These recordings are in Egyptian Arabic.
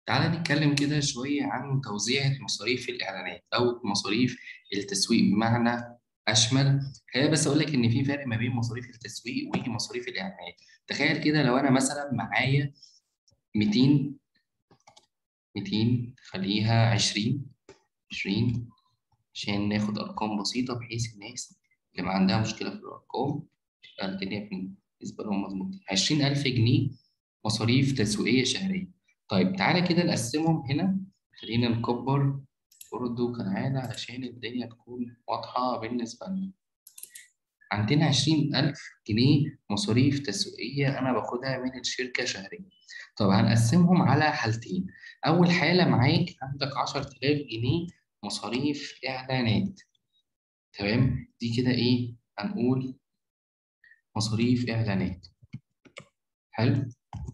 تعالى نتكلم كده شوية عن توزيع مصاريف الإعلانات أو مصاريف التسويق بمعنى أشمل خليني بس أقول لك إن في فرق ما بين مصاريف التسويق ومصاريف الإعلانات تخيل كده لو أنا مثلا معايا 200 200 خليها 20 20 عشان ناخد أرقام بسيطة بحيث الناس اللي ما عندها مشكلة في الأرقام تبقى الدنيا بالنسبة لهم مظبوطة 20000 جنيه مصاريف تسويقية شهرية طيب تعالى كده نقسمهم هنا خلينا نكبر برضه كالعادة علشان الدنيا تكون واضحة بالنسبة لنا عندنا عشرين ألف جنيه مصاريف تسويقية أنا باخدها من الشركة شهريا طب هنقسمهم على حالتين أول حالة معاك عندك عشرة آلاف جنيه مصاريف إعلانات تمام دي كده إيه هنقول مصاريف إعلانات حلو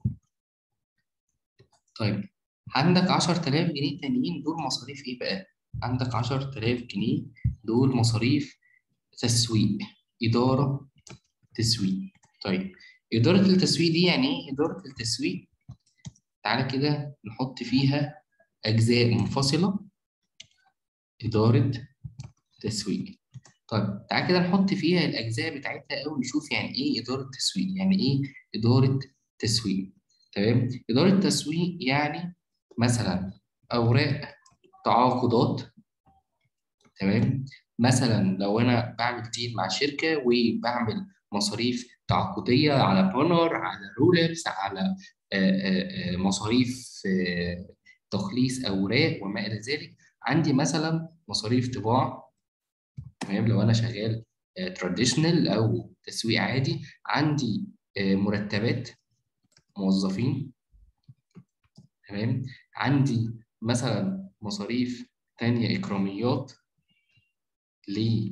طيب عندك 10000 جنيه تانيين دول مصاريف ايه بقى؟ عندك 10000 جنيه دول مصاريف تسويق إدارة تسويق طيب إدارة التسويق دي يعني إيه إدارة التسويق؟ تعالى كده نحط فيها أجزاء منفصلة إدارة تسويق طيب تعالى كده نحط فيها الأجزاء بتاعتها أو نشوف يعني إيه إدارة تسويق يعني إيه إدارة تسويق تمام إدارة تسويق يعني مثلا أوراق تعاقدات تمام مثلا لو أنا بعمل ديل مع شركة وبعمل مصاريف تعاقدية على بانر على رولرز على آآ آآ مصاريف تخليص أوراق وما إلى ذلك عندي مثلا مصاريف طباعة تمام لو أنا شغال تراديشنال أو تسويق عادي عندي مرتبات موظفين تمام عندي مثلا مصاريف تانية إكراميات ل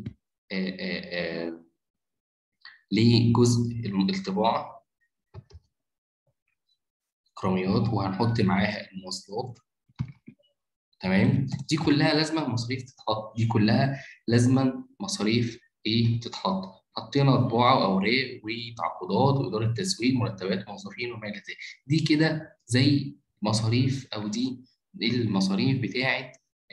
لجزء الطباعة إكراميات وهنحط معاها المواصلات تمام دي كلها لازمة مصاريف تتحط دي كلها لازمة مصاريف إيه تتحط حطينا طباعة وأوراق وتعاقدات وإدارة تسويق مرتبات موظفين وما إلى ذلك دي كده زي مصاريف أو دي المصاريف بتاعة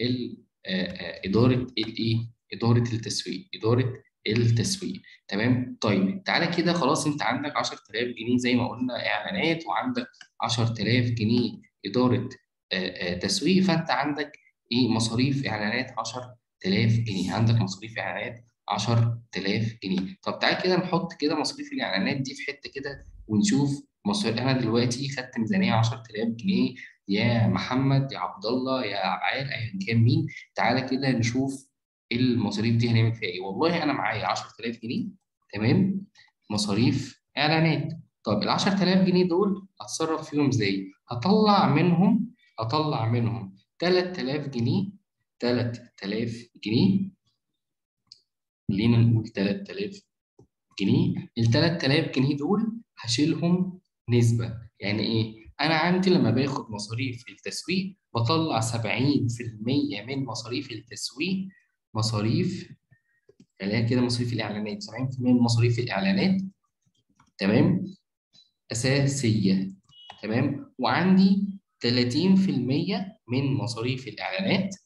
إدارة الإيه؟ إدارة التسويق إدارة التسويق تمام طيب تعالى كده خلاص أنت عندك 10000 جنيه زي ما قلنا إعلانات وعندك 10000 جنيه إدارة تسويق فأنت عندك إيه مصاريف إعلانات 10000 جنيه عندك مصاريف إعلانات 10000 جنيه طب تعالى كده نحط كده مصاريف الاعلانات دي في حته كده ونشوف مصاريف انا دلوقتي خدت ميزانيه 10000 جنيه يا محمد يا عبد الله يا عبعال ايا كان مين تعالى كده نشوف المصاريف دي هنعمل فيها ايه والله انا معايا 10000 جنيه تمام مصاريف اعلانات طب ال 10000 جنيه دول هتصرف فيهم ازاي هطلع منهم هطلع منهم 3000 جنيه 3000 جنيه خلينا نقول 3000 جنيه ال 3000 جنيه دول هشيلهم نسبة يعني إيه؟ أنا عندي لما باخد مصاريف التسويق بطلع 70% من مصاريف التسويق مصاريف خليها كده مصاريف الإعلانات 70% من مصاريف الإعلانات تمام أساسية تمام وعندي 30% من مصاريف الإعلانات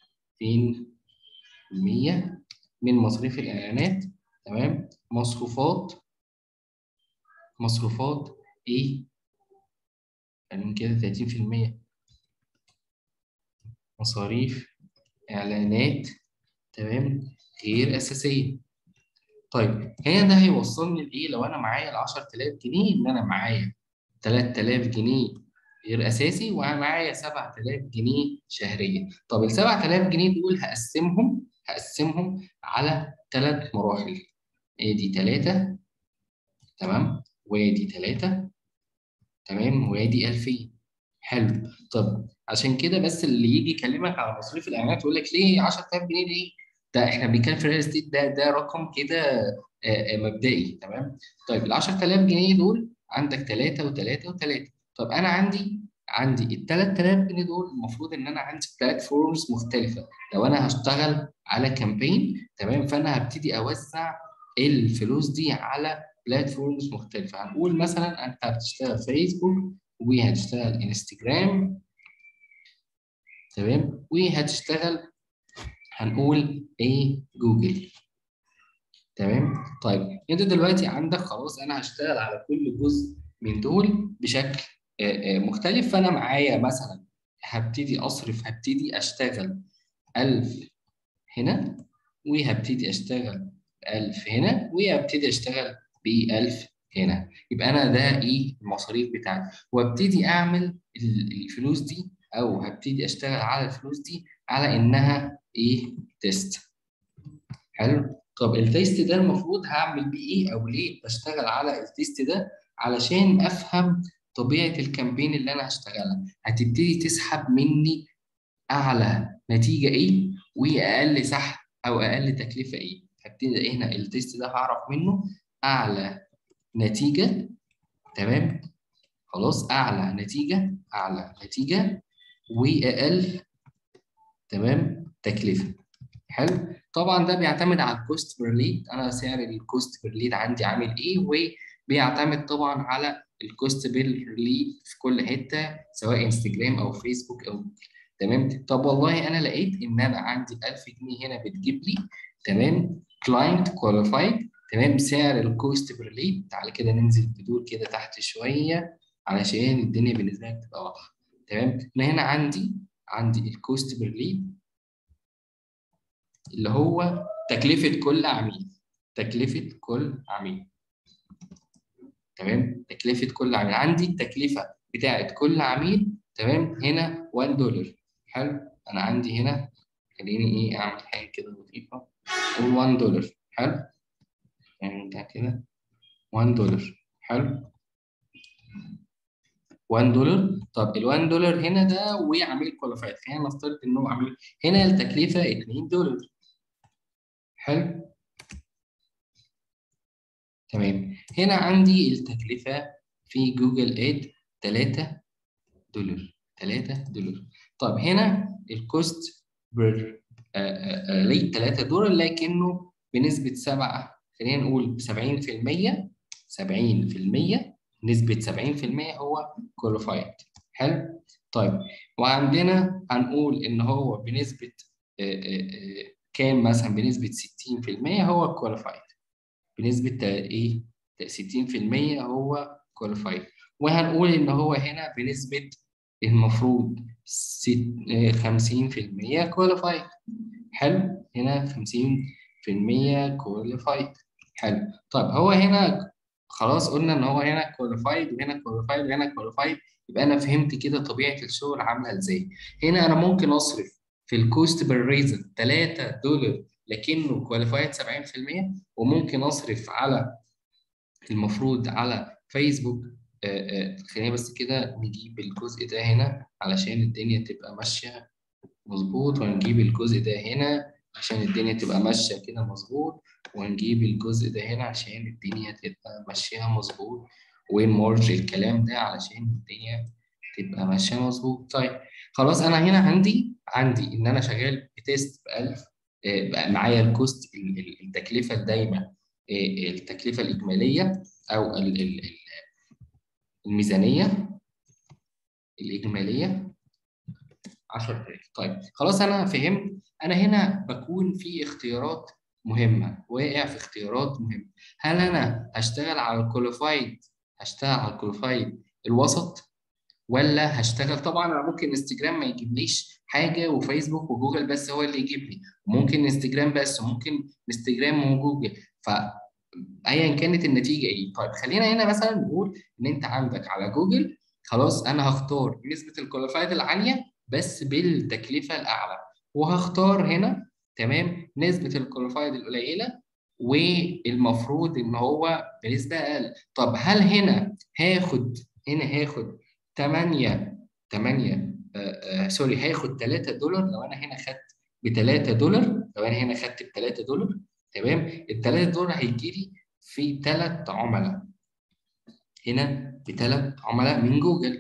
30% من مصاريف الإعلانات تمام مصروفات مصروفات إيه؟ يعني كده 30% مصاريف إعلانات تمام غير أساسية طيب هنا ده هيوصلني لإيه لو أنا معايا ال 10000 جنيه إن أنا معايا 3000 جنيه غير اساسي ومعايا 7000 جنيه شهريا طب ال 7000 جنيه دول هقسمهم هقسمهم على ثلاث مراحل ادي ثلاثة تمام وادي ثلاثة تمام وادي 2000 حلو طب عشان كده بس اللي يجي يكلمك على مصاريف الاعلانات يقول لك ليه 10000 جنيه ليه؟ ده احنا بنتكلم في الريال استيت ده ده رقم كده مبدئي تمام طيب ال 10000 جنيه دول عندك ثلاثة وثلاثة وثلاثة طب انا عندي عندي ال 3000 جنيه دول المفروض ان انا عندي بلاتفورمز مختلفه لو انا هشتغل على كامبين تمام فانا هبتدي اوزع الفلوس دي على بلاتفورمز مختلفه هنقول مثلا انت هتشتغل فيسبوك وهتشتغل انستجرام تمام وهتشتغل هنقول ايه جوجل تمام طيب انت دلوقتي عندك خلاص انا هشتغل على كل جزء من دول بشكل مختلف فانا معايا مثلا هبتدي اصرف هبتدي اشتغل 1000 هنا وهبتدي اشتغل 1000 هنا وهبتدي اشتغل ب 1000 هنا يبقى انا ده ايه المصاريف بتاعتي وابتدي اعمل الفلوس دي او هبتدي اشتغل على الفلوس دي على انها ايه تيست حلو طب التيست ده المفروض هعمل بيه ايه او ليه بشتغل على التيست ده علشان افهم طبيعه الكامبين اللي انا هشتغلها هتبتدي تسحب مني اعلى نتيجه ايه واقل سحب او اقل تكلفه ايه هبتدي هنا التيست ده هعرف منه اعلى نتيجه تمام خلاص اعلى نتيجه اعلى نتيجه واقل تمام تكلفه حلو طبعا ده بيعتمد على الكوست بير ليد انا سعر الكوست بير ليد عندي عامل ايه وبيعتمد طبعا على الكوست بير ليد في كل حته سواء انستجرام او فيسبوك او جوجل تمام طب والله انا لقيت ان انا عندي 1000 جنيه هنا بتجيب لي تمام كلاينت كواليفايد تمام سعر الكوست بير ليد تعالى كده ننزل بدور كده تحت شويه علشان الدنيا بالنسبه لك تبقى واضحه تمام انا هنا عندي عندي الكوست بير ليد اللي هو تكلفه كل عميل تكلفه كل عميل تمام تكلفه كل عميل عندي التكلفه بتاعه كل عميل تمام هنا 1 دولار حلو انا عندي هنا خليني ايه اعمل حاجه كده لطيفه قول 1 دولار حلو يعني ده كده 1 دولار حلو 1 دولار طب ال 1 دولار هنا ده وعميل كواليفايد خلينا نفترض ان هو عميل هنا التكلفه 2 دولار حلو تمام هنا عندي التكلفه في جوجل اد 3 دولار 3 دولار طب هنا الكوست بير ليت 3 دولار لكنه بنسبه 7 خلينا نقول 70% 70% نسبة 70% هو كواليفايد حلو طيب وعندنا هنقول إن هو بنسبة كام مثلا بنسبة 60% هو كواليفايد بنسبة إيه 60% هو كواليفايد وهنقول إن هو هنا بنسبة المفروض 50% كواليفايد حلو هنا 50% كواليفايد حلو طيب هو هنا خلاص قلنا ان هو هنا كواليفايد وهنا كواليفايد وهنا كواليفايد يبقى انا فهمت كده طبيعه الشغل عامله ازاي هنا انا ممكن اصرف في الكوست بير ريزن 3 دولار لكنه كواليفايد 70% وممكن اصرف على المفروض على فيسبوك آآ آآ خلينا بس كده نجيب الجزء ده هنا علشان الدنيا تبقى ماشيه مظبوط ونجيب الجزء ده هنا عشان الدنيا تبقى ماشيه كده مظبوط ونجيب الجزء ده هنا عشان الدنيا تبقى ماشيه مظبوط ونمرج الكلام ده علشان الدنيا تبقى ماشيه مظبوط طيب خلاص انا هنا عندي عندي ان انا شغال بتيست ب 1000 بقى معايا الكوست التكلفه الدايمه التكلفه الاجماليه او الميزانيه الاجماليه 10000 طيب خلاص انا فهمت انا هنا بكون في اختيارات مهمه واقع في اختيارات مهمه هل انا هشتغل على الكواليفايد هشتغل على الكواليفايد الوسط ولا هشتغل طبعا انا ممكن انستجرام ما يجيبليش حاجه وفيسبوك وجوجل بس هو اللي يجيب لي وممكن انستجرام بس وممكن انستجرام وجوجل ف ايا كانت النتيجه ايه طيب خلينا هنا مثلا نقول ان انت عندك على جوجل خلاص انا هختار نسبه الكواليفايد العاليه بس بالتكلفه الاعلى وهختار هنا تمام نسبه الكواليفايد القليله والمفروض ان هو بنسبه اقل طب هل هنا هاخد هنا هاخد 8 8 آه سوري هاخد 3 دولار لو انا هنا خدت ب 3 دولار لو انا هنا خدت ب 3 دولار تمام ال 3 دولار هيجي لي في ثلاث عملاء هنا بثلاث عملاء من جوجل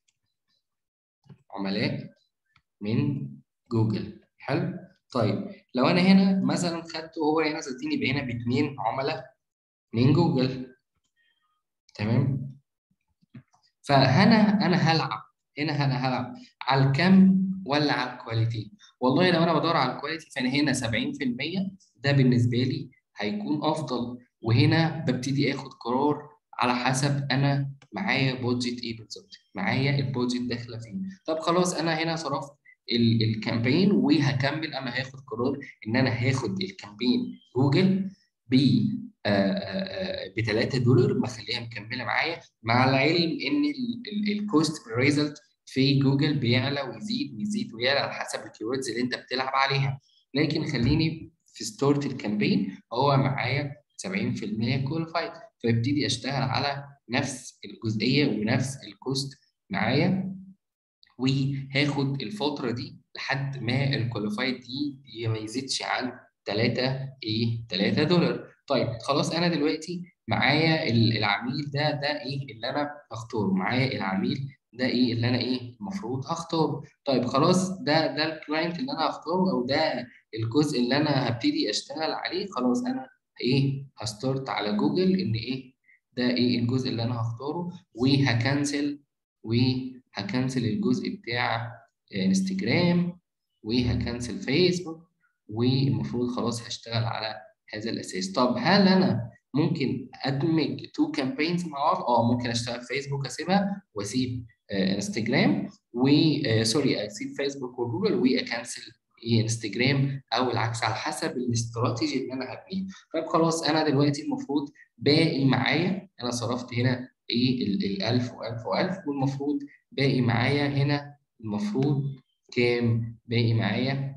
عملاء من جوجل حلو طيب لو انا هنا مثلا خدته هو هنا صدقني يبقى هنا باثنين عملاء من جوجل تمام فهنا انا هلعب هنا انا هلعب على الكم ولا على الكواليتي والله لو انا بدور على الكواليتي فانا هنا 70% ده بالنسبه لي هيكون افضل وهنا ببتدي اخد قرار على حسب انا معايا بودجت ايه بالظبط معايا البودجت داخله فين طب خلاص انا هنا صرفت الكامبين وهكمل انا هاخد قرار ان انا هاخد الكامبين جوجل ب ب 3 دولار مخليها مكمله معايا مع العلم ان الكوست ريزلت في جوجل بيعلى ويزيد ويزيد ويعلى على حسب الكيوردز اللي انت بتلعب عليها لكن خليني في ستارت الكامبين هو معايا 70% كواليفايد فابتدي اشتغل على نفس الجزئيه ونفس الكوست معايا وهاخد الفتره دي لحد ما الكواليفايد دي ما يزيدش عن 3 ايه 3 دولار طيب خلاص انا دلوقتي معايا العميل ده ده ايه اللي انا هختاره معايا العميل ده ايه اللي انا ايه المفروض هختاره طيب خلاص ده ده الكلاينت اللي انا هختاره او ده الجزء اللي انا هبتدي اشتغل عليه خلاص انا ايه هستارت على جوجل ان ايه ده ايه الجزء اللي انا هختاره وهكنسل وهكنسل الجزء بتاع انستجرام وهكنسل فيسبوك والمفروض خلاص هشتغل على هذا الاساس طب هل انا ممكن ادمج تو كامبينز مع بعض اه ممكن اشتغل فيسبوك اسيبها واسيب انستجرام وسوري اسيب فيسبوك وجوجل واكنسل انستجرام او العكس على حسب الاستراتيجي اللي انا هبنيه طيب خلاص انا دلوقتي المفروض باقي معايا انا صرفت هنا ايه ال 1000 و1000 و1000 والمفروض باقي معايا هنا المفروض كام باقي معايا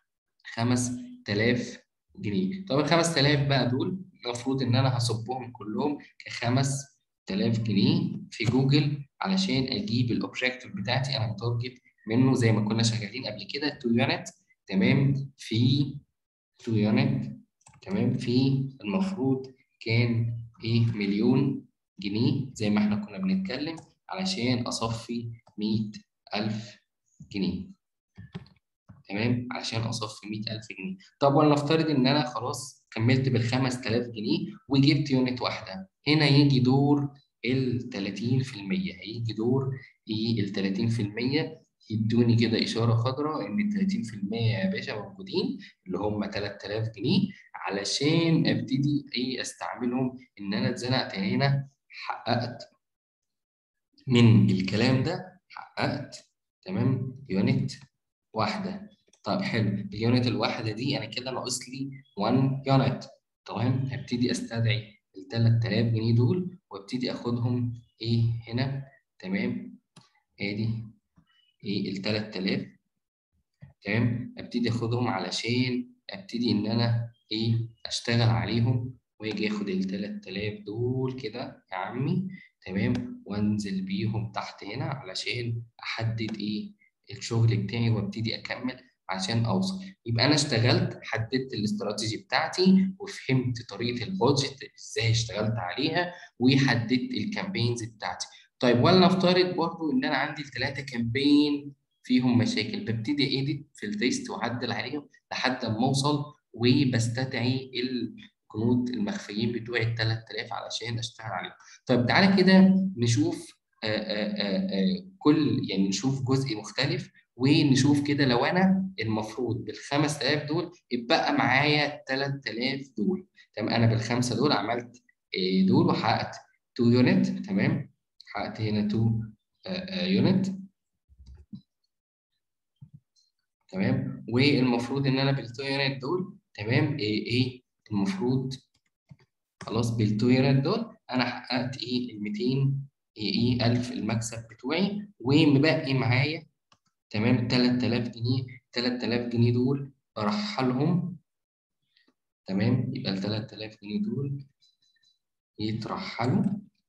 5000 جنيه طب ال 5000 بقى دول المفروض ان انا هصبهم كلهم ك 5000 جنيه في جوجل علشان اجيب الاوبجيكتيف بتاعتي انا متارجت منه زي ما كنا شغالين قبل كده 2 يونت تمام في 2 يونت تمام في المفروض كان ايه مليون جنيه زي ما احنا كنا بنتكلم علشان اصفي 100000 جنيه تمام علشان اصفي 100000 جنيه طب ولنفترض ان انا خلاص كملت بال 5000 جنيه وجبت يونت واحده هنا يجي دور ال 30% هيجي دور ايه ال 30% يدوني كده اشاره خضراء ان ال 30% يا باشا موجودين اللي هم 3000 جنيه علشان ابتدي ايه استعملهم ان انا اتزنقت هنا حققت من الكلام ده حققت تمام يونت واحده طب حلو اليونت الواحده دي انا كده ناقص لي 1 يونت تمام هبتدي استدعي ال 3000 جنيه دول وابتدي اخدهم ايه هنا تمام ادي ايه ال 3000 تمام ابتدي اخدهم علشان ابتدي ان انا ايه اشتغل عليهم واجي اخد ال 3000 دول كده يا عمي تمام وانزل بيهم تحت هنا علشان احدد ايه الشغل بتاعي وابتدي اكمل عشان اوصل يبقى انا اشتغلت حددت الاستراتيجي بتاعتي وفهمت طريقه البادجت ازاي اشتغلت عليها وحددت الكامبينز بتاعتي طيب ولنفترض برضو ان انا عندي الثلاثه كامبين فيهم مشاكل ببتدي ايديت في التيست واعدل عليهم لحد ما اوصل وبستدعي الجنود المخفيين بتوعي ال 3000 علشان اشتغل عليهم طيب تعالى كده نشوف آآ آآ كل يعني نشوف جزء مختلف ونشوف كده لو انا المفروض بال 5000 دول اتبقى معايا 3000 دول تمام انا بالخمسه دول عملت دول وحققت 2 يونت تمام حققت هنا 2 يونت تمام والمفروض ان انا بال 2 يونت دول تمام ايه ايه المفروض خلاص بال 2 يونت دول انا حققت ايه ال 200 ايه ايه 1000 المكسب بتوعي ومبقي معايا تمام 3000 جنيه 3000 جنيه دول ارحلهم تمام يبقى ال 3000 جنيه دول يترحلوا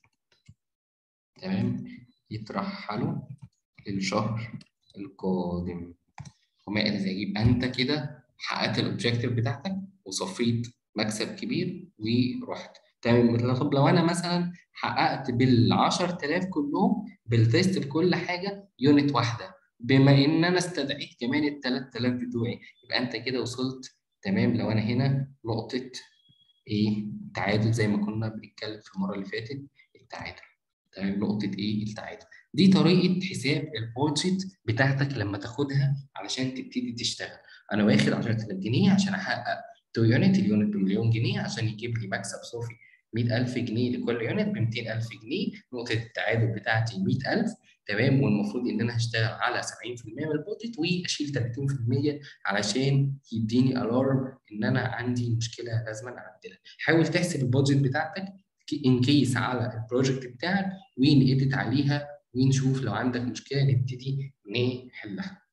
تمام يترحلوا للشهر القادم وما الى ذلك يبقى انت كده حققت الاوبجيكتيف بتاعتك وصفيت مكسب كبير ورحت تمام طب لو انا مثلا حققت بال 10000 كلهم بالتيست بكل حاجه يونت واحده بما ان انا استدعيت كمان ال 3000 بتوعي يبقى انت كده وصلت تمام لو انا هنا نقطه ايه تعادل زي ما كنا بنتكلم في المره اللي فاتت التعادل تمام نقطه ايه التعادل دي طريقه حساب البادجت بتاعتك لما تاخدها علشان تبتدي تشتغل انا واخد 10000 جنيه عشان احقق 2 يونت اليونت بمليون جنيه عشان يجيب لي مكسب صافي 100000 جنيه لكل يونت ب 200000 جنيه نقطه التعادل بتاعتي 100000 تمام والمفروض ان انا هشتغل على 70% من البادجت واشيل 30% علشان يديني الارم ان انا عندي مشكله لازم اعدلها حاول تحسب البادجت بتاعتك ان كيس على البروجكت بتاعك ونedit عليها ونشوف لو عندك مشكله نبتدي نحلها